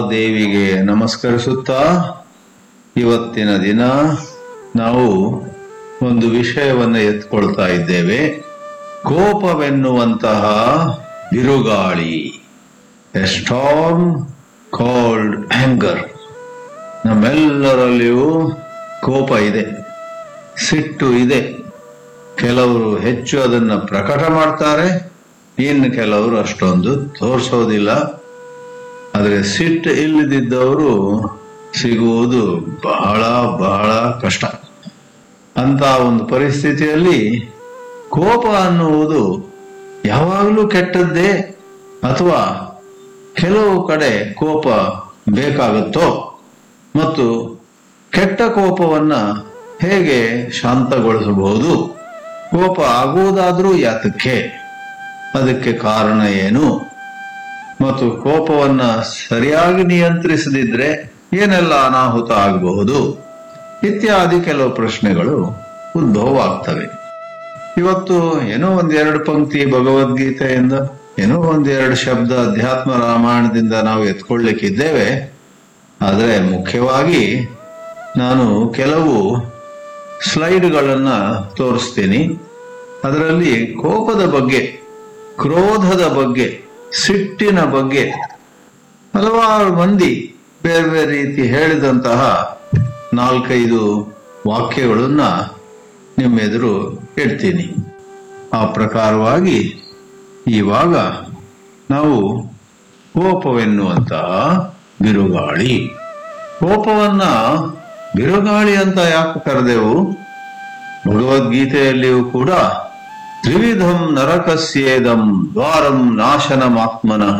ದೇವಿಗೆ ನಮಸ್ಕರಿಸುತ್ತಾ ಇವತ್ತಿನ ದಿನ ನಾವು ಒಂದು ವಿಷಯವನ್ನು ಎತ್ಕೊಳ್ತಾ ಇದ್ದೇವೆ ಕೋಪವೆನ್ನುವಂತಹ ಬಿರುಗಾಳಿ ಎ ಸ್ಟಾರ್ಮ್ ಕಾಲ್ಡ್ ಆಂಗರ್ ನಮ್ಮೆಲ್ಲರಲ್ಲಿಯೂ ಕೋಪ ಇದೆ ಸಿಟ್ಟು ಇದೆ ಕೆಲವರು ಹೆಚ್ಚು ಅದನ್ನ ಪ್ರಕಟ ಮಾಡ್ತಾರೆ ಇನ್ನು ಕೆಲವರು ಅಷ್ಟೊಂದು ತೋರಿಸೋದಿಲ್ಲ ಆದರೆ ಸಿಟ್ಟು ಇಲ್ಲದಿದ್ದವರು ಸಿಗುವುದು ಬಹಳ ಬಹಳ ಕಷ್ಟ ಅಂತ ಒಂದು ಪರಿಸ್ಥಿತಿಯಲ್ಲಿ ಕೋಪ ಅನ್ನುವುದು ಯಾವಾಗಲೂ ಕೆಟ್ಟದ್ದೇ ಅಥವಾ ಕೆಲವು ಕಡೆ ಕೋಪ ಬೇಕಾಗುತ್ತೋ ಮತ್ತು ಕೆಟ್ಟ ಕೋಪವನ್ನ ಹೇಗೆ ಶಾಂತಗೊಳಿಸಬಹುದು ಕೋಪ ಆಗುವುದಾದ್ರೂ ಯಾತಕ್ಕೆ ಅದಕ್ಕೆ ಕಾರಣ ಏನು ಮತ್ತು ಕೋಪವನ್ನ ಸರಿಯಾಗಿ ನಿಯಂತ್ರಿಸದಿದ್ರೆ ಏನೆಲ್ಲ ಅನಾಹುತ ಆಗಬಹುದು ಇತ್ಯಾದಿ ಕೆಲವು ಪ್ರಶ್ನೆಗಳು ಉದ್ಭವ ಆಗ್ತವೆ ಇವತ್ತು ಏನೋ ಒಂದೆರಡು ಪಂಕ್ತಿ ಭಗವದ್ಗೀತೆಯಿಂದ ಏನೋ ಒಂದೆರಡು ಶಬ್ದ ಅಧ್ಯಾತ್ಮ ರಾಮಾಯಣದಿಂದ ನಾವು ಎತ್ಕೊಳ್ಳಿಕ್ಕಿದ್ದೇವೆ ಆದರೆ ಮುಖ್ಯವಾಗಿ ನಾನು ಕೆಲವು ಸ್ಲೈಡ್ಗಳನ್ನ ತೋರಿಸ್ತೀನಿ ಅದರಲ್ಲಿ ಕೋಪದ ಬಗ್ಗೆ ಕ್ರೋಧದ ಬಗ್ಗೆ ಸಿಟ್ಟಿನ ಬಗ್ಗೆ ಹಲವಾರು ಮಂದಿ ಬೇರೆ ಬೇರೆ ರೀತಿ ಹೇಳಿದಂತಹ ನಾಲ್ಕೈದು ವಾಕ್ಯಗಳನ್ನ ನಿಮ್ಮೆದುರು ಇಡ್ತೀನಿ ಆ ಪ್ರಕಾರವಾಗಿ ಇವಾಗ ನಾವು ಕೋಪವೆನ್ನುವಂತಹ ಬಿರುಗಾಳಿ ಕೋಪವನ್ನ ಬಿರುಗಾಳಿ ಅಂತ ಯಾಕೆ ಕರೆದೆವು ಭಗವದ್ಗೀತೆಯಲ್ಲಿಯೂ ಕೂಡ ತ್ರಿವಿಧಂ ನರಕಸ್ಯೇದಂ ದ್ವಾರಂ ನಾಶನಮಾತ್ಮನಃ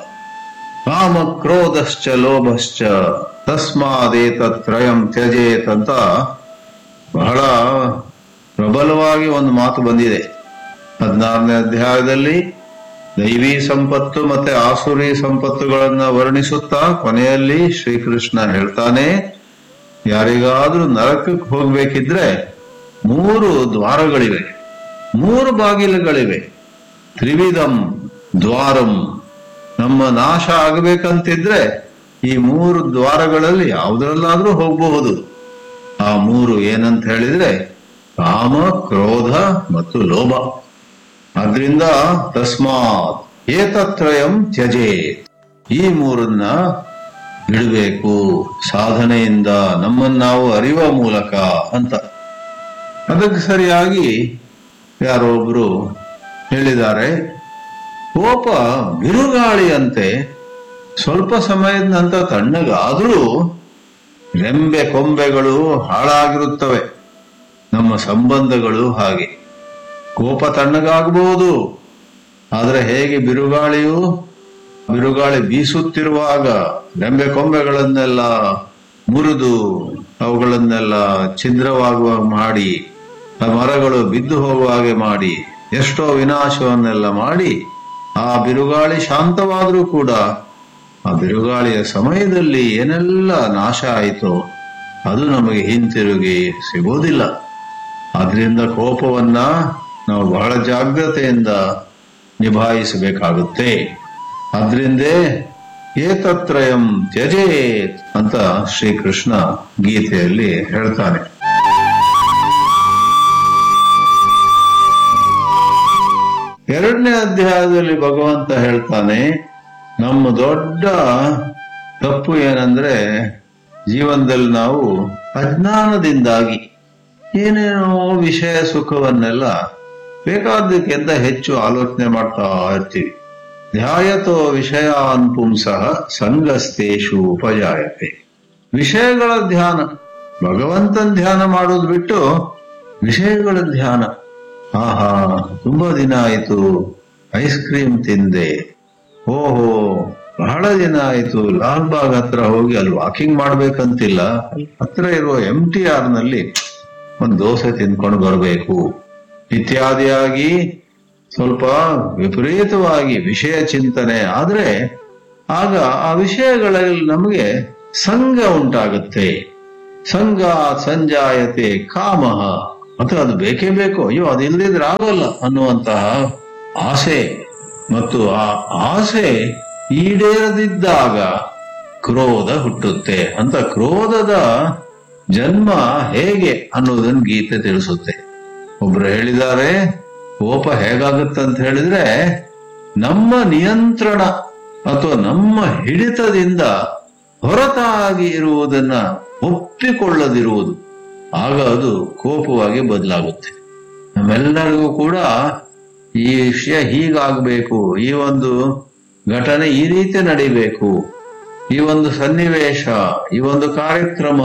ಕಾಮ ಕ್ರೋಧಶ್ಚ ಲೋಭಶ್ಚ ತಸ್ಮಾದೇತತ್ರಯಂ ತ್ಯಜೇತ್ ಅಂತ ಬಹಳ ಪ್ರಬಲವಾಗಿ ಒಂದು ಮಾತು ಬಂದಿದೆ ಹದಿನಾರನೇ ಅಧ್ಯಾಯದಲ್ಲಿ ದೈವಿ ಸಂಪತ್ತು ಮತ್ತೆ ಆಸುರಿ ಸಂಪತ್ತುಗಳನ್ನ ವರ್ಣಿಸುತ್ತಾ ಕೊನೆಯಲ್ಲಿ ಶ್ರೀಕೃಷ್ಣ ಹೇಳ್ತಾನೆ ಯಾರಿಗಾದ್ರೂ ನರಕಕ್ಕೆ ಹೋಗ್ಬೇಕಿದ್ರೆ ಮೂರು ದ್ವಾರಗಳಿವೆ ಮೂರು ಬಾಗಿಲುಗಳಿವೆ ತ್ರಿವಿಧಂ ದ್ವಾರಂ ನಮ್ಮ ನಾಶ ಆಗಬೇಕಂತಿದ್ರೆ ಈ ಮೂರು ದ್ವಾರಗಳಲ್ಲಿ ಯಾವುದರಲ್ಲಾದ್ರೂ ಹೋಗಬಹುದು ಆ ಮೂರು ಏನಂತ ಹೇಳಿದ್ರೆ ಕಾಮ ಕ್ರೋಧ ಮತ್ತು ಲೋಭ ಆದ್ರಿಂದ ತಸ್ಮಾತ್ ಏತತ್ರಯಂ ತ್ಯಜೇತ್ ಈ ಮೂರನ್ನ ಬಿಡಬೇಕು ಸಾಧನೆಯಿಂದ ನಮ್ಮನ್ನು ನಾವು ಅರಿವ ಮೂಲಕ ಅಂತ ಅದಕ್ಕೆ ಸರಿಯಾಗಿ ಯಾರೋ ಒಬ್ರು ಹೇಳಿದ್ದಾರೆ ಕೋಪ ಬಿರುಗಾಳಿಯಂತೆ ಸ್ವಲ್ಪ ಸಮಯದ ನಂತರ ತಣ್ಣಗಾದ್ರೂ ರೆಂಬೆ ಕೊಂಬೆಗಳು ಹಾಳಾಗಿರುತ್ತವೆ ನಮ್ಮ ಸಂಬಂಧಗಳು ಹಾಗೆ ಕೋಪ ತಣ್ಣಗಾಗಬಹುದು ಆದರೆ ಹೇಗೆ ಬಿರುಗಾಳಿಯು ಬಿರುಗಾಳಿ ಬೀಸುತ್ತಿರುವಾಗ ರೆಂಬೆ ಕೊಂಬೆಗಳನ್ನೆಲ್ಲ ಮುರಿದು ಅವುಗಳನ್ನೆಲ್ಲ ಛಿದ್ರವಾಗುವ ಮಾಡಿ ಆ ಮರಗಳು ಬಿದ್ದು ಹೋಗುವ ಹಾಗೆ ಮಾಡಿ ಎಷ್ಟೋ ವಿನಾಶವನ್ನೆಲ್ಲ ಮಾಡಿ ಆ ಬಿರುಗಾಳಿ ಶಾಂತವಾದರೂ ಕೂಡ ಆ ಬಿರುಗಾಳಿಯ ಸಮಯದಲ್ಲಿ ಏನೆಲ್ಲ ನಾಶ ಆಯಿತೋ ಅದು ನಮಗೆ ಹಿಂತಿರುಗಿ ಸಿಗೋದಿಲ್ಲ ಆದ್ರಿಂದ ಕೋಪವನ್ನ ನಾವು ಬಹಳ ಜಾಗ್ರತೆಯಿಂದ ನಿಭಾಯಿಸಬೇಕಾಗುತ್ತೆ ಆದ್ರಿಂದೇ ಏತತ್ರಯಂ ತ್ಯಜೇತ್ ಅಂತ ಶ್ರೀಕೃಷ್ಣ ಗೀತೆಯಲ್ಲಿ ಹೇಳ್ತಾನೆ ಎರಡನೇ ಅಧ್ಯಾಯದಲ್ಲಿ ಭಗವಂತ ಹೇಳ್ತಾನೆ ನಮ್ಮ ದೊಡ್ಡ ತಪ್ಪು ಏನಂದ್ರೆ ಜೀವನದಲ್ಲಿ ನಾವು ಅಜ್ಞಾನದಿಂದಾಗಿ ಏನೇನೋ ವಿಷಯ ಸುಖವನ್ನೆಲ್ಲ ಬೇಕಾದಕ್ಕಿಂತ ಹೆಚ್ಚು ಆಲೋಚನೆ ಮಾಡ್ತಾ ಇರ್ತೀವಿ ಧ್ಯಾಯತೋ ವಿಷಯಾನ್ ಪುಂಸಃ ಸಂಗಸ್ತೇಶು ಉಪಜಾಯತೆ ವಿಷಯಗಳ ಧ್ಯಾನ ಭಗವಂತನ ಧ್ಯಾನ ಮಾಡೋದು ಬಿಟ್ಟು ವಿಷಯಗಳ ಧ್ಯಾನ ಆಹಾ ತುಂಬಾ ದಿನ ಆಯ್ತು ಐಸ್ ಕ್ರೀಮ್ ತಿಂದೆ ಓಹೋ ಬಹಳ ದಿನ ಆಯ್ತು ಲಾಲ್ ಬಾಗ್ ಹತ್ರ ಹೋಗಿ ಅಲ್ಲಿ ವಾಕಿಂಗ್ ಮಾಡ್ಬೇಕಂತಿಲ್ಲ ಹತ್ರ ಇರುವ ಎಂ ಟಿ ಆರ್ ನಲ್ಲಿ ಒಂದು ದೋಸೆ ತಿನ್ಕೊಂಡು ಬರಬೇಕು ಇತ್ಯಾದಿಯಾಗಿ ಸ್ವಲ್ಪ ವಿಪರೀತವಾಗಿ ವಿಷಯ ಚಿಂತನೆ ಆದ್ರೆ ಆಗ ಆ ವಿಷಯಗಳಲ್ಲಿ ನಮಗೆ ಸಂಘ ಉಂಟಾಗುತ್ತೆ ಸಂಘ ಸಂಜಾಯತೆ ಕಾಮಹ ಮತ್ತು ಅದು ಬೇಕೇ ಬೇಕು ಅಯ್ಯೋ ಅದಿಲ್ಲದಿದ್ರೆ ಆಗೋಲ್ಲ ಅನ್ನುವಂತಹ ಆಸೆ ಮತ್ತು ಆ ಆಸೆ ಈಡೇರದಿದ್ದಾಗ ಕ್ರೋಧ ಹುಟ್ಟುತ್ತೆ ಅಂತ ಕ್ರೋಧದ ಜನ್ಮ ಹೇಗೆ ಅನ್ನೋದನ್ನ ಗೀತೆ ತಿಳಿಸುತ್ತೆ ಒಬ್ರು ಹೇಳಿದ್ದಾರೆ ಕೋಪ ಹೇಗಾಗುತ್ತೆ ಅಂತ ಹೇಳಿದ್ರೆ ನಮ್ಮ ನಿಯಂತ್ರಣ ಅಥವಾ ನಮ್ಮ ಹಿಡಿತದಿಂದ ಹೊರತಾಗಿ ಇರುವುದನ್ನ ಒಪ್ಪಿಕೊಳ್ಳದಿರುವುದು ಆಗ ಅದು ಕೋಪವಾಗಿ ಬದಲಾಗುತ್ತೆ ನಮ್ಮೆಲ್ಲರಿಗೂ ಕೂಡ ಈ ವಿಷಯ ಹೀಗಾಗಬೇಕು ಈ ಒಂದು ಘಟನೆ ಈ ರೀತಿ ನಡಿಬೇಕು ಈ ಒಂದು ಸನ್ನಿವೇಶ ಈ ಒಂದು ಕಾರ್ಯಕ್ರಮ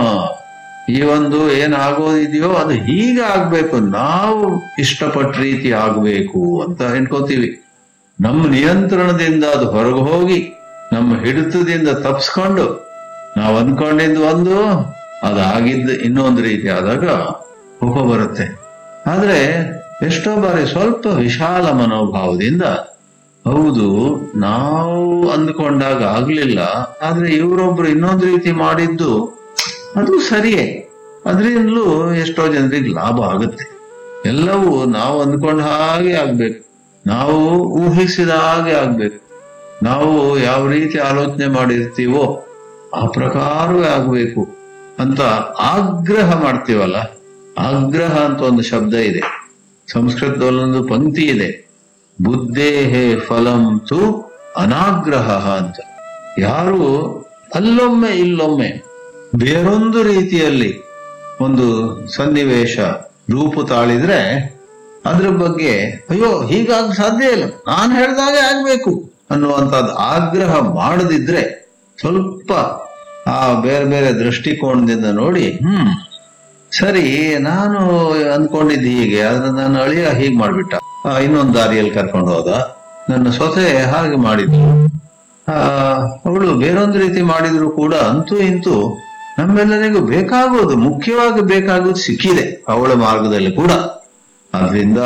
ಈ ಒಂದು ಏನಾಗೋದಿದೆಯೋ ಅದು ಹೀಗೆ ಆಗ್ಬೇಕು ನಾವು ಇಷ್ಟಪಟ್ಟ ರೀತಿ ಆಗ್ಬೇಕು ಅಂತ ಅನ್ಕೋತೀವಿ ನಮ್ಮ ನಿಯಂತ್ರಣದಿಂದ ಅದು ಹೊರಗೆ ಹೋಗಿ ನಮ್ಮ ಹಿಡಿತದಿಂದ ತಪ್ಸ್ಕೊಂಡು ನಾವು ಅನ್ಕೊಂಡಿದ್ದು ಒಂದು ಅದಾಗಿದ್ದು ಇನ್ನೊಂದು ರೀತಿ ಆದಾಗ ಕೋಪ ಬರುತ್ತೆ ಆದ್ರೆ ಎಷ್ಟೋ ಬಾರಿ ಸ್ವಲ್ಪ ವಿಶಾಲ ಮನೋಭಾವದಿಂದ ಹೌದು ನಾವು ಅಂದ್ಕೊಂಡಾಗ ಆಗ್ಲಿಲ್ಲ ಆದ್ರೆ ಇವರೊಬ್ರು ಇನ್ನೊಂದು ರೀತಿ ಮಾಡಿದ್ದು ಅದು ಸರಿಯೇ ಅದರಿಂದಲೂ ಎಷ್ಟೋ ಜನರಿಗೆ ಲಾಭ ಆಗುತ್ತೆ ಎಲ್ಲವೂ ನಾವು ಅಂದ್ಕೊಂಡ ಹಾಗೆ ಆಗ್ಬೇಕು ನಾವು ಊಹಿಸಿದ ಹಾಗೆ ಆಗ್ಬೇಕು ನಾವು ಯಾವ ರೀತಿ ಆಲೋಚನೆ ಮಾಡಿರ್ತೀವೋ ಆ ಪ್ರಕಾರವೇ ಆಗ್ಬೇಕು ಅಂತ ಆಗ್ರಹ ಮಾಡ್ತೀವಲ್ಲ ಆಗ್ರಹ ಅಂತ ಒಂದು ಶಬ್ದ ಇದೆ ಸಂಸ್ಕೃತದಲ್ಲೊಂದು ಪಂಕ್ತಿ ಇದೆ ಬುದ್ಧೇಹೇ ಫಲಂ ತು ಅನಾಗ್ರಹ ಅಂತ ಯಾರು ಅಲ್ಲೊಮ್ಮೆ ಇಲ್ಲೊಮ್ಮೆ ಬೇರೊಂದು ರೀತಿಯಲ್ಲಿ ಒಂದು ಸನ್ನಿವೇಶ ರೂಪು ತಾಳಿದ್ರೆ ಅದ್ರ ಬಗ್ಗೆ ಅಯ್ಯೋ ಹೀಗಾಗ ಸಾಧ್ಯ ಇಲ್ಲ ನಾನು ಹೇಳ್ದಾಗೆ ಆಗ್ಬೇಕು ಅನ್ನುವಂಥದ್ದು ಆಗ್ರಹ ಮಾಡದಿದ್ರೆ ಸ್ವಲ್ಪ ಆ ಬೇರೆ ಬೇರೆ ದೃಷ್ಟಿಕೋನದಿಂದ ನೋಡಿ ಹ್ಮ್ ಸರಿ ನಾನು ಅಂದ್ಕೊಂಡಿದ್ದೆ ಹೀಗೆ ಆದ್ರೆ ನನ್ನ ಅಳಿಯ ಹೀಗ್ ಮಾಡ್ಬಿಟ್ಟ ಆ, ಇನ್ನೊಂದ್ ದಾರಿಯಲ್ಲಿ ಕರ್ಕೊಂಡು ಹೋದ ನನ್ನ ಸೊಸೆ ಹಾಗೆ ಮಾಡಿದ್ಲು ಆ, ಅವಳು ಬೇರೊಂದು ರೀತಿ ಮಾಡಿದ್ರು ಕೂಡ ಅಂತೂ ಇಂತೂ ನಮ್ಮೆಲ್ಲರಿಗೂ ಬೇಕಾಗೋದು ಮುಖ್ಯವಾಗಿ ಬೇಕಾಗೋದು ಸಿಕ್ಕಿದೆ ಅವಳ ಮಾರ್ಗದಲ್ಲಿ ಕೂಡ ಆದ್ರಿಂದ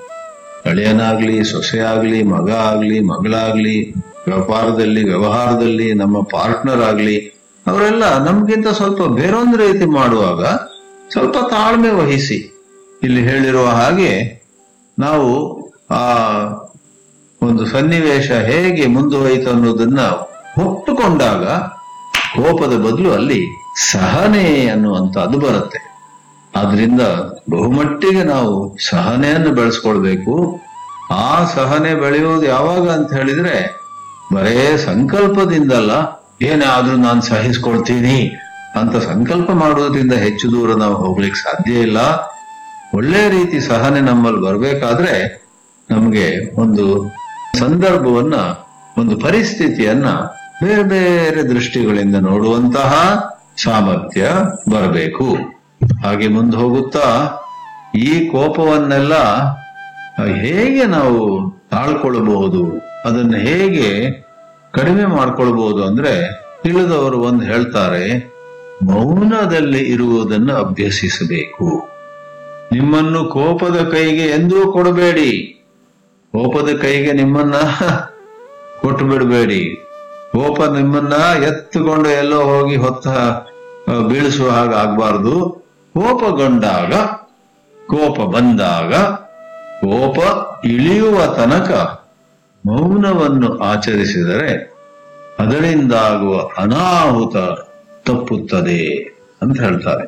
ಅಳಿಯನಾಗ್ಲಿ ಸೊಸೆ ಆಗ್ಲಿ ಮಗ ಆಗ್ಲಿ ಮಗಳಾಗ್ಲಿ ವ್ಯಾಪಾರದಲ್ಲಿ ವ್ಯವಹಾರದಲ್ಲಿ ನಮ್ಮ ಪಾರ್ಟ್ನರ್ ಆಗ್ಲಿ ಅವರೆಲ್ಲ ನಮ್ಗಿಂತ ಸ್ವಲ್ಪ ಬೇರೊಂದು ರೀತಿ ಮಾಡುವಾಗ ಸ್ವಲ್ಪ ತಾಳ್ಮೆ ವಹಿಸಿ ಇಲ್ಲಿ ಹೇಳಿರುವ ಹಾಗೆ ನಾವು ಆ ಒಂದು ಸನ್ನಿವೇಶ ಹೇಗೆ ಮುಂದುವರಿತು ಅನ್ನೋದನ್ನ ಒಪ್ಪುಕೊಂಡಾಗ ಕೋಪದ ಬದಲು ಅಲ್ಲಿ ಸಹನೆ ಅನ್ನುವಂಥದ್ದು ಬರುತ್ತೆ ಆದ್ರಿಂದ ಬಹುಮಟ್ಟಿಗೆ ನಾವು ಸಹನೆಯನ್ನು ಬೆಳೆಸ್ಕೊಳ್ಬೇಕು ಆ ಸಹನೆ ಬೆಳೆಯೋದು ಯಾವಾಗ ಅಂತ ಹೇಳಿದ್ರೆ ಬರೇ ಸಂಕಲ್ಪದಿಂದಲ್ಲ ಏನೇ ಆದ್ರೂ ನಾನು ಸಹಿಸ್ಕೊಳ್ತೀನಿ ಅಂತ ಸಂಕಲ್ಪ ಮಾಡೋದ್ರಿಂದ ಹೆಚ್ಚು ದೂರ ನಾವು ಹೋಗ್ಲಿಕ್ಕೆ ಸಾಧ್ಯ ಇಲ್ಲ ಒಳ್ಳೆ ರೀತಿ ಸಹನೆ ನಮ್ಮಲ್ಲಿ ಬರ್ಬೇಕಾದ್ರೆ ನಮ್ಗೆ ಒಂದು ಸಂದರ್ಭವನ್ನ ಒಂದು ಪರಿಸ್ಥಿತಿಯನ್ನ ಬೇರೆ ಬೇರೆ ದೃಷ್ಟಿಗಳಿಂದ ನೋಡುವಂತಹ ಸಾಮರ್ಥ್ಯ ಬರಬೇಕು ಹಾಗೆ ಮುಂದೆ ಹೋಗುತ್ತಾ ಈ ಕೋಪವನ್ನೆಲ್ಲ ಹೇಗೆ ನಾವು ತಾಳ್ಕೊಳ್ಬಹುದು ಅದನ್ನ ಹೇಗೆ ಕಡಿಮೆ ಮಾಡ್ಕೊಳ್ಬಹುದು ಅಂದ್ರೆ ತಿಳಿದವರು ಒಂದು ಹೇಳ್ತಾರೆ ಮೌನದಲ್ಲಿ ಇರುವುದನ್ನು ಅಭ್ಯಸಿಸಬೇಕು ನಿಮ್ಮನ್ನು ಕೋಪದ ಕೈಗೆ ಎಂದೂ ಕೊಡಬೇಡಿ ಕೋಪದ ಕೈಗೆ ನಿಮ್ಮನ್ನ ಕೊಟ್ಟು ಬಿಡಬೇಡಿ ಕೋಪ ನಿಮ್ಮನ್ನ ಎತ್ತುಕೊಂಡು ಎಲ್ಲೋ ಹೋಗಿ ಹೊತ್ತ ಆ, ಬೀಳಿಸುವ ಹಾಗೆ ಆಗ್ಬಾರ್ದು ಕೋಪಗೊಂಡಾಗ ಕೋಪ ಬಂದಾಗ ಕೋಪ ಇಳಿಯುವ ತನಕ ಮೌನವನ್ನು ಆಚರಿಸಿದರೆ ಅದರಿಂದಾಗುವ ಅನಾಹುತ ತಪ್ಪುತ್ತದೆ ಅಂತ ಹೇಳ್ತಾರೆ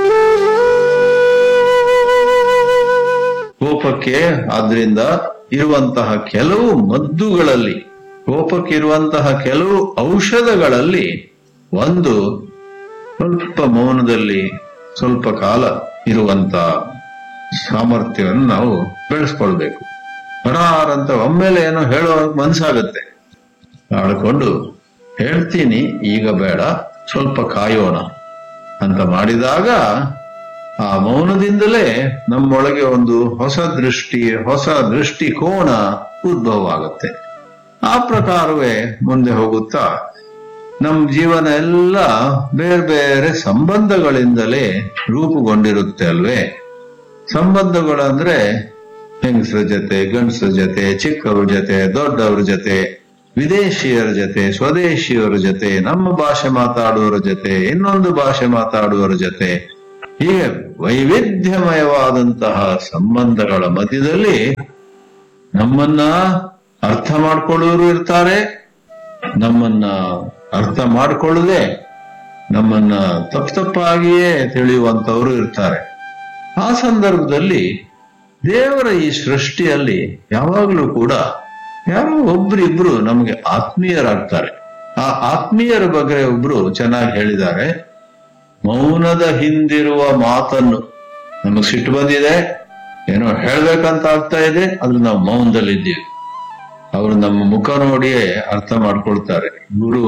ಕೋಪಕ್ಕೆ ಆದ್ರಿಂದ ಇರುವಂತಹ ಕೆಲವು ಮದ್ದುಗಳಲ್ಲಿ ಕೋಪಕ್ಕೆ ಇರುವಂತಹ ಕೆಲವು ಔಷಧಗಳಲ್ಲಿ ಒಂದು ಸ್ವಲ್ಪ ಮೌನದಲ್ಲಿ ಸ್ವಲ್ಪ ಕಾಲ ಇರುವಂತ ಸಾಮರ್ಥ್ಯವನ್ನು ನಾವು ಬೆಳೆಸ್ಕೊಳ್ಬೇಕು ಅಂತ ಒಮ್ಮೆಲೆ ಏನೋ ಹೇಳೋ ಮನ್ಸಾಗತ್ತೆ ಆಡ್ಕೊಂಡು ಹೇಳ್ತೀನಿ ಈಗ ಬೇಡ ಸ್ವಲ್ಪ ಕಾಯೋಣ ಅಂತ ಮಾಡಿದಾಗ ಆ ಮೌನದಿಂದಲೇ ನಮ್ಮೊಳಗೆ ಒಂದು ಹೊಸ ದೃಷ್ಟಿ ಹೊಸ ದೃಷ್ಟಿಕೋನ ಉದ್ಭವ ಆಗುತ್ತೆ ಆ ಪ್ರಕಾರವೇ ಮುಂದೆ ಹೋಗುತ್ತಾ ನಮ್ಮ ಜೀವನ ಎಲ್ಲ ಬೇರೆ ಬೇರೆ ಸಂಬಂಧಗಳಿಂದಲೇ ರೂಪುಗೊಂಡಿರುತ್ತೆ ಅಲ್ವೇ ಸಂಬಂಧಗಳಂದ್ರೆ ಹೆಂಗಸರ ಜೊತೆ ಗಂಡಸರ ಜೊತೆ ಚಿಕ್ಕವ್ರ ಜೊತೆ ದೊಡ್ಡವ್ರ ಜೊತೆ ವಿದೇಶಿಯರ ಜೊತೆ ಸ್ವದೇಶಿಯವರ ಜೊತೆ ನಮ್ಮ ಭಾಷೆ ಮಾತಾಡುವವರ ಜೊತೆ ಇನ್ನೊಂದು ಭಾಷೆ ಮಾತಾಡುವವರ ಜೊತೆ ಹೀಗೆ ವೈವಿಧ್ಯಮಯವಾದಂತಹ ಸಂಬಂಧಗಳ ಮಧ್ಯದಲ್ಲಿ ನಮ್ಮನ್ನ ಅರ್ಥ ಮಾಡ್ಕೊಳ್ಳೋರು ಇರ್ತಾರೆ ನಮ್ಮನ್ನ ಅರ್ಥ ಮಾಡಿಕೊಳ್ಳದೆ ನಮ್ಮನ್ನ ತಪ್ಪು ತಪ್ಪಾಗಿಯೇ ತಿಳಿಯುವಂತವರು ಇರ್ತಾರೆ ಆ ಸಂದರ್ಭದಲ್ಲಿ ದೇವರ ಈ ಸೃಷ್ಟಿಯಲ್ಲಿ ಯಾವಾಗಲೂ ಕೂಡ ಯಾರೋ ಒಬ್ರಿಬ್ರು ನಮಗೆ ಆತ್ಮೀಯರಾಗ್ತಾರೆ ಆ ಆತ್ಮೀಯರ ಬಗ್ಗೆ ಒಬ್ರು ಚೆನ್ನಾಗಿ ಹೇಳಿದ್ದಾರೆ ಮೌನದ ಹಿಂದಿರುವ ಮಾತನ್ನು ನಮಗ್ ಸಿಟ್ಟು ಬಂದಿದೆ ಏನೋ ಹೇಳ್ಬೇಕಂತ ಆಗ್ತಾ ಇದೆ ಆದ್ರೆ ನಾವು ಮೌನದಲ್ಲಿದ್ದೀವಿ ಅವರು ನಮ್ಮ ಮುಖ ನೋಡಿಯೇ ಅರ್ಥ ಮಾಡ್ಕೊಳ್ತಾರೆ ಇವರು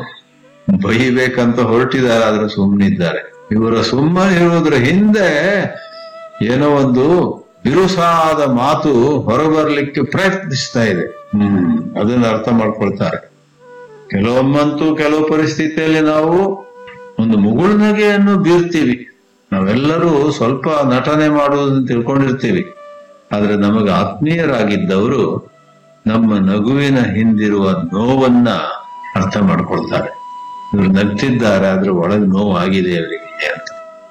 ಬೈಬೇಕಂತ ಹೊರಟಿದ್ದಾರೆ ಆದ್ರೆ ಸುಮ್ಮನಿದ್ದಾರೆ ಇವರ ಸುಮ್ಮನೆ ಇರುವುದ್ರ ಹಿಂದೆ ಏನೋ ಒಂದು ಬಿರುಸಾದ ಮಾತು ಹೊರಬರ್ಲಿಕ್ಕೆ ಪ್ರಯತ್ನಿಸ್ತಾ ಇದೆ ಹ್ಮ್ ಅದನ್ನ ಅರ್ಥ ಮಾಡ್ಕೊಳ್ತಾರೆ ಕೆಲವೊಮ್ಮಂತೂ ಕೆಲವು ಪರಿಸ್ಥಿತಿಯಲ್ಲಿ ನಾವು ಒಂದು ಮುಗುಳ್ನಗೆಯನ್ನು ಬೀರ್ತೀವಿ ನಾವೆಲ್ಲರೂ ಸ್ವಲ್ಪ ನಟನೆ ಮಾಡುವುದನ್ನು ತಿಳ್ಕೊಂಡಿರ್ತೀವಿ ಆದ್ರೆ ನಮಗೆ ಆತ್ಮೀಯರಾಗಿದ್ದವರು ನಮ್ಮ ನಗುವಿನ ಹಿಂದಿರುವ ನೋವನ್ನ ಅರ್ಥ ಮಾಡ್ಕೊಳ್ತಾರೆ ಇವರು ನಗ್ತಿದ್ದಾರೆ ಆದ್ರೆ ಒಳಗೆ ನೋವು ಆಗಿದೆ ಅವರಿಗೆ ಅಂತ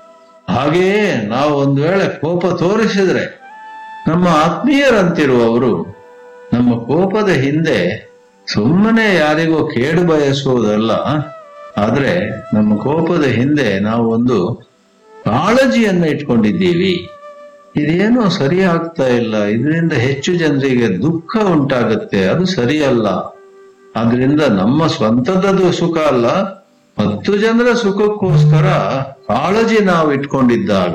ಹಾಗೆಯೇ ನಾವು ಒಂದು ವೇಳೆ ಕೋಪ ತೋರಿಸಿದ್ರೆ ನಮ್ಮ ಆತ್ಮೀಯರಂತಿರುವವರು ನಮ್ಮ ಕೋಪದ ಹಿಂದೆ ಸುಮ್ಮನೆ ಯಾರಿಗೋ ಕೇಡು ಬಯಸುವುದಲ್ಲ ಆದ್ರೆ ನಮ್ಮ ಕೋಪದ ಹಿಂದೆ ನಾವು ಒಂದು ಕಾಳಜಿಯನ್ನ ಇಟ್ಕೊಂಡಿದ್ದೀವಿ ಇದೇನೋ ಸರಿ ಆಗ್ತಾ ಇಲ್ಲ ಇದರಿಂದ ಹೆಚ್ಚು ಜನರಿಗೆ ದುಃಖ ಉಂಟಾಗುತ್ತೆ ಅದು ಸರಿಯಲ್ಲ ಆದ್ರಿಂದ ನಮ್ಮ ಸ್ವಂತದ್ದು ಸುಖ ಅಲ್ಲ ಹತ್ತು ಜನರ ಸುಖಕ್ಕೋಸ್ಕರ ಕಾಳಜಿ ನಾವು ಇಟ್ಕೊಂಡಿದ್ದಾಗ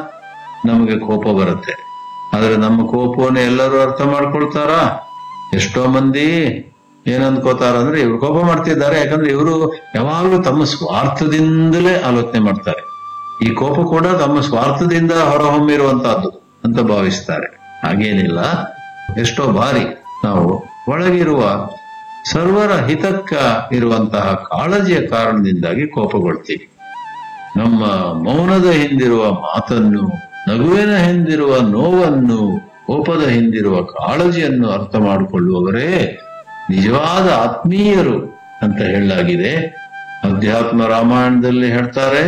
ನಮಗೆ ಕೋಪ ಬರುತ್ತೆ ಆದ್ರೆ ನಮ್ಮ ಕೋಪವನ್ನು ಎಲ್ಲರೂ ಅರ್ಥ ಮಾಡ್ಕೊಳ್ತಾರಾ ಎಷ್ಟೋ ಮಂದಿ ಏನಂದ್ಕೋತಾರ ಅಂದ್ರೆ ಇವ್ರು ಕೋಪ ಮಾಡ್ತಿದ್ದಾರೆ ಯಾಕಂದ್ರೆ ಇವರು ಯಾವಾಗಲೂ ತಮ್ಮ ಸ್ವಾರ್ಥದಿಂದಲೇ ಆಲೋಚನೆ ಮಾಡ್ತಾರೆ ಈ ಕೋಪ ಕೂಡ ತಮ್ಮ ಸ್ವಾರ್ಥದಿಂದ ಹೊರಹೊಮ್ಮಿರುವಂತಹದ್ದು ಅಂತ ಭಾವಿಸ್ತಾರೆ ಹಾಗೇನಿಲ್ಲ ಎಷ್ಟೋ ಬಾರಿ ನಾವು ಒಳಗಿರುವ ಸರ್ವರ ಹಿತಕ್ಕ ಇರುವಂತಹ ಕಾಳಜಿಯ ಕಾರಣದಿಂದಾಗಿ ಕೋಪಗೊಳ್ತೀವಿ ನಮ್ಮ ಮೌನದ ಹಿಂದಿರುವ ಮಾತನ್ನು ನಗುವಿನ ಹಿಂದಿರುವ ನೋವನ್ನು ಕೋಪದ ಹಿಂದಿರುವ ಕಾಳಜಿಯನ್ನು ಅರ್ಥ ಮಾಡಿಕೊಳ್ಳುವವರೇ ನಿಜವಾದ ಆತ್ಮೀಯರು ಅಂತ ಹೇಳಲಾಗಿದೆ ಅಧ್ಯಾತ್ಮ ರಾಮಾಯಣದಲ್ಲಿ ಹೇಳ್ತಾರೆ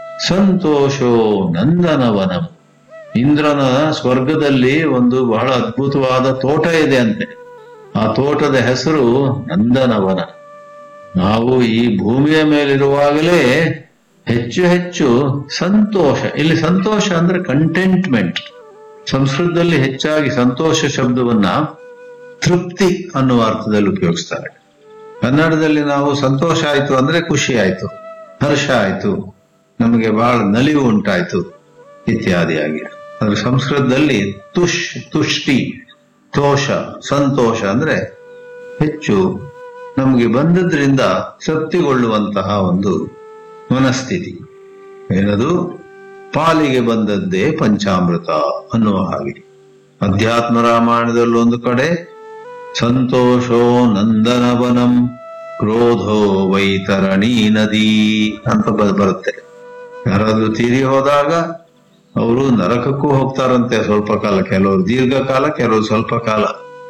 ಸಂತೋಷೋ ನಂದನವನಂ ಇಂದ್ರನ ಸ್ವರ್ಗದಲ್ಲಿ ಒಂದು ಬಹಳ ಅದ್ಭುತವಾದ ತೋಟ ಇದೆ ಅಂತೆ ಆ ತೋಟದ ಹೆಸರು ನಂದನವನ ನಾವು ಈ ಭೂಮಿಯ ಮೇಲಿರುವಾಗಲೇ ಹೆಚ್ಚು ಹೆಚ್ಚು ಸಂತೋಷ ಇಲ್ಲಿ ಸಂತೋಷ ಅಂದ್ರೆ ಕಂಟೆಂಟ್ಮೆಂಟ್ ಸಂಸ್ಕೃತದಲ್ಲಿ ಹೆಚ್ಚಾಗಿ ಸಂತೋಷ ಶಬ್ದವನ್ನ ತೃಪ್ತಿ ಅನ್ನುವ ಅರ್ಥದಲ್ಲಿ ಉಪಯೋಗಿಸ್ತಾರೆ ಕನ್ನಡದಲ್ಲಿ ನಾವು ಸಂತೋಷ ಆಯ್ತು ಅಂದ್ರೆ ಖುಷಿ ಆಯ್ತು ಹರ್ಷ ಆಯ್ತು ನಮಗೆ ಬಹಳ ನಲಿವು ಉಂಟಾಯ್ತು ಇತ್ಯಾದಿಯಾಗಿ ಆದ್ರೆ ಸಂಸ್ಕೃತದಲ್ಲಿ ತುಷ್ ತುಷ್ಟಿ ತೋಷ ಸಂತೋಷ ಅಂದ್ರೆ ಹೆಚ್ಚು ನಮಗೆ ಬಂದದ್ರಿಂದ ತೃಪ್ತಿಗೊಳ್ಳುವಂತಹ ಒಂದು ಮನಸ್ಥಿತಿ ಏನದು ಪಾಲಿಗೆ ಬಂದದ್ದೇ ಪಂಚಾಮೃತ ಅನ್ನುವ ಹಾಗೆ ಅಧ್ಯಾತ್ಮ ರಾಮಾಯಣದಲ್ಲಿ ಒಂದು ಕಡೆ ಸಂತೋಷೋ ನಂದನವನಂ ಕ್ರೋಧೋ ವೈತರಣಿ ನದಿ ಅಂತ ಬ- ಬರುತ್ತೆ ಯಾರಾದ್ರೂ ತೀರಿ ಹೋದಾಗ ಅವರು ನರಕಕ್ಕೂ ಹೋಗ್ತಾರಂತೆ ಸ್ವಲ್ಪ ಕಾಲ ಕೆಲವರು ದೀರ್ಘಕಾಲ ಕೆಲವರು ಸ್ವಲ್ಪ ಕಾಲ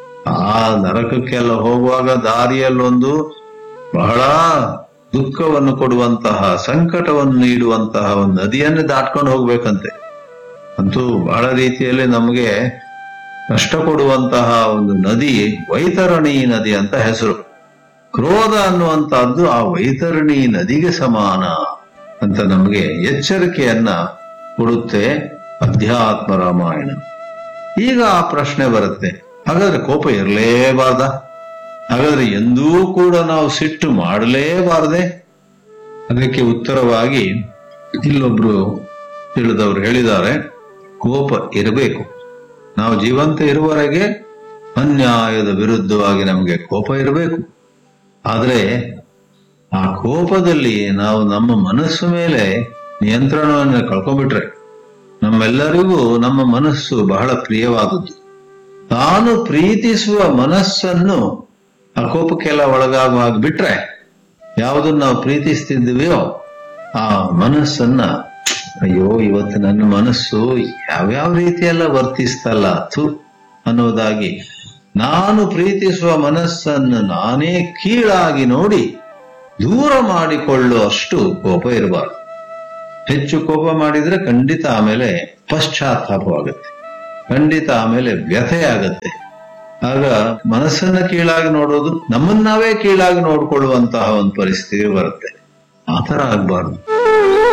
ಆ ನರಕಕ್ಕೆಲ್ಲ ಹೋಗುವಾಗ ದಾರಿಯಲ್ಲೊಂದು ಬಹಳ ದುಃಖವನ್ನು ಕೊಡುವಂತಹ ಸಂಕಟವನ್ನು ನೀಡುವಂತಹ ಒಂದು ನದಿಯನ್ನೇ ದಾಟ್ಕೊಂಡು ಹೋಗ್ಬೇಕಂತೆ ಅಂತೂ ಬಹಳ ರೀತಿಯಲ್ಲಿ ನಮಗೆ ಕಷ್ಟ ಕೊಡುವಂತಹ ಒಂದು ನದಿ ವೈತರಣಿ ನದಿ ಅಂತ ಹೆಸರು ಕ್ರೋಧ ಅನ್ನುವಂತಹದ್ದು ಆ ವೈತರಣಿ ನದಿಗೆ ಸಮಾನ ಅಂತ ನಮಗೆ ಎಚ್ಚರಿಕೆಯನ್ನ ಕೊಡುತ್ತೆ ಅಧ್ಯಾತ್ಮ ರಾಮಾಯಣ ಈಗ ಆ ಪ್ರಶ್ನೆ ಬರುತ್ತೆ ಹಾಗಾದ್ರೆ ಕೋಪ ಇರಲೇಬಾರ್ದ ಹಾಗಾದ್ರೆ ಎಂದೂ ಕೂಡ ನಾವು ಸಿಟ್ಟು ಮಾಡಲೇಬಾರದೆ ಅದಕ್ಕೆ ಉತ್ತರವಾಗಿ ಇಲ್ಲೊಬ್ರು ತಿಳಿದವರು ಹೇಳಿದ್ದಾರೆ ಕೋಪ ಇರಬೇಕು ನಾವು ಜೀವಂತ ಇರುವವರೆಗೆ ಅನ್ಯಾಯದ ವಿರುದ್ಧವಾಗಿ ನಮಗೆ ಕೋಪ ಇರಬೇಕು ಆದರೆ ಆ ಕೋಪದಲ್ಲಿ ನಾವು ನಮ್ಮ ಮನಸ್ಸು ಮೇಲೆ ನಿಯಂತ್ರಣವನ್ನು ಕಳ್ಕೊಂಡ್ಬಿಟ್ರೆ ನಮ್ಮೆಲ್ಲರಿಗೂ ನಮ್ಮ ಮನಸ್ಸು ಬಹಳ ಪ್ರಿಯವಾದದ್ದು ತಾನು ಪ್ರೀತಿಸುವ ಮನಸ್ಸನ್ನು ಆ ಕೋಪಕ್ಕೆಲ್ಲ ಒಳಗಾಗುವ ಹಾಗೆ ಬಿಟ್ರೆ ಯಾವುದನ್ನು ನಾವು ಪ್ರೀತಿಸ್ತಿದ್ದೀವಿಯೋ ಆ ಮನಸ್ಸನ್ನ ಅಯ್ಯೋ ಇವತ್ತು ನನ್ನ ಮನಸ್ಸು ಯಾವ್ಯಾವ ರೀತಿಯೆಲ್ಲ ವರ್ತಿಸ್ತಲ್ಲ ಥು ಅನ್ನೋದಾಗಿ ನಾನು ಪ್ರೀತಿಸುವ ಮನಸ್ಸನ್ನು ನಾನೇ ಕೀಳಾಗಿ ನೋಡಿ ದೂರ ಮಾಡಿಕೊಳ್ಳುವಷ್ಟು ಕೋಪ ಇರಬಾರ್ದು ಹೆಚ್ಚು ಕೋಪ ಮಾಡಿದ್ರೆ ಖಂಡಿತ ಆಮೇಲೆ ಪಶ್ಚಾತ್ತಾಪವಾಗುತ್ತೆ ಖಂಡಿತ ಆಮೇಲೆ ವ್ಯಥೆ ಆಗತ್ತೆ ಆಗ ಮನಸ್ಸನ್ನ ಕೀಳಾಗಿ ನೋಡೋದು ನಮ್ಮನ್ನಾವೇ ಕೀಳಾಗಿ ನೋಡ್ಕೊಳ್ಳುವಂತಹ ಒಂದು ಪರಿಸ್ಥಿತಿ ಬರುತ್ತೆ ಆತರ ಆಗ್ಬಾರ್ದು